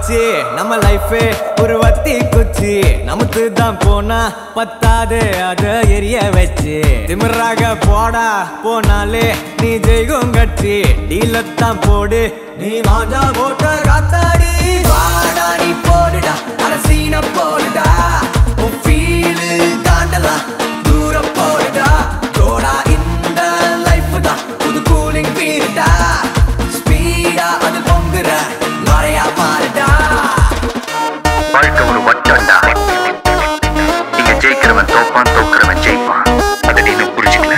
வச்சு நம்ம லைஃபே ஒரு வத்தி குச்சி நமக்கு தான் போனா பத்தாது அத எரிய வச்சு திமிராக போடா போனாலே நீ ஜெய்கும் கட்சி டீலத்தான் போடு நீ மாஜா போட்ட காத்தாடி வாடா நீ போடுடா அரசீன போடுடா உன் ஃபீலு தாண்டலாம் தூரம் போடுடா தோடா இந்த லைஃப் தான் புது கூலிங் பீருடா ஸ்பீடா அது பொங்குற மறையா மாறுடா வாழ்க்கை ஒரு வட்டம்டா இங்க ஜெயிக்கிறவன் தோப்பான் தோக்குறவன் ஜெயிப்பான் அதை நீ இன்னும் புரிஞ்சுக்கல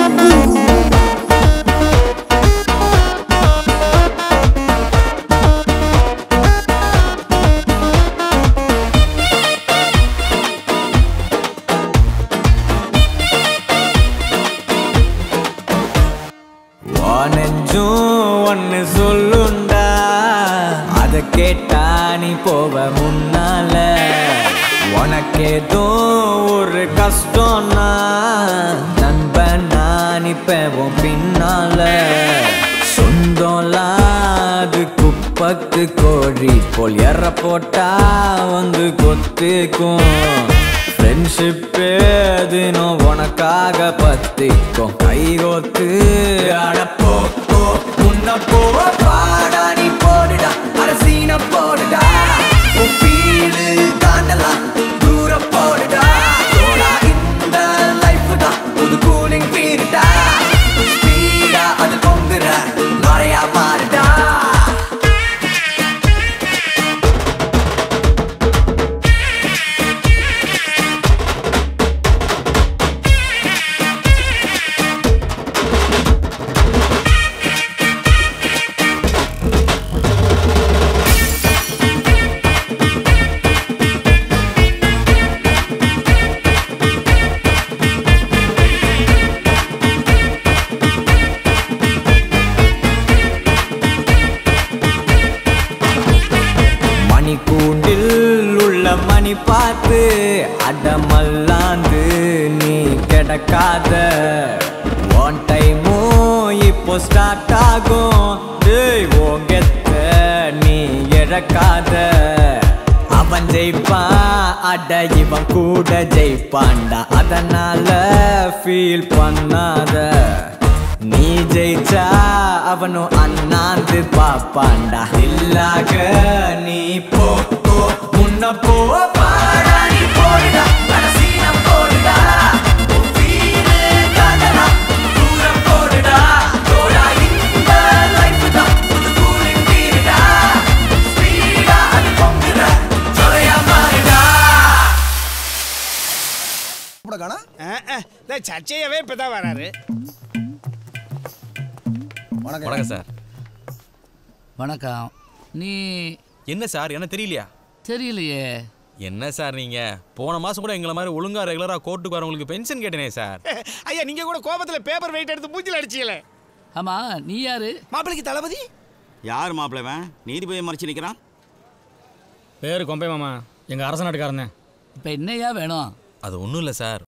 நெஞ்சும் ஒன்னு சொல்லுண்டா அத கேட்டா நீ போவ முன்னால உனக்கேதோ ஒரு கஷ்டம்னா நண்பன் நான் இப்ப உன் பின்னால சொந்தம்லாம் அது குப்பத்து கோழி போல் எற போட்டா வந்து கொத்துக்கும் ஃப்ரெண்ட்ஷிப் தினம் உனக்காக பத்திக்கும் கை கோத்து அடப்போ போ முன்ன போ பாடா நீ போடுடா அரசீன போடுடா உன் ஃபீலு தாண்டலாம் தூரம் போடுடா தோடா இந்த லைஃப் தான் புது கூலிங் பீருடா ஸ்பீடா அது பொங்குற மறையா மாறுடா மணி கூண்டில் உள்ள மணி பார்த்து அடமல்லாந்து நீ கிடக்காத ஒன் டைமும் இப்போ ஸ்டார்ட் ஆகும் டேய் ஓங்கெத்த நீ இழக்காத அவன் ஜெயிப்பான் அட இவன் கூட ஜெயிப்பான்டா அதனால ஃபீல் பண்ணாத நீ ஜெயிச்சா அவனும் அண்ணாந்து பாப்பாண்டா இல்லாக நீ போ போ முன்ன போ பாடா நீ போடுடா கடைசின போடுடா உன் feel தாண்டலாம், தூரம் போடுடா. தோடா இந்த life தான் புது cooling period ஆ. Speed ஆ அது பொங்குற சொலையா மாறுடா. கூட காணா இந்த சர்ச்சையவே இப்பதான் வராரு வணக்கம் வணக்கம் சார் வணக்கம் நீ என்ன சார் என்ன தெரியலையா தெரியலையே என்ன சார் நீங்க போன மாசம் கூட எங்களை மாதிரி ஒழுங்கா ரெகுலரா கோர்ட்டுக்கு வரவங்களுக்கு பென்ஷன் கேட்டேனே சார் ஐயா நீங்க கூட கோபத்துல பேப்பர் வெயிட் எடுத்து மூஞ்சில அடிச்சீங்களே ஆமா நீ யாரு மாப்பிளைக்கு தளபதி யார் மாப்பிள்ளவன் நீதிபதி மறைச்சு நிற்கிறான் பேரு கொம்பை மாமா எங்க அரச நாட்டுக்காரன் இப்ப என்னையா வேணும் அது ஒன்றும் இல்லை சார்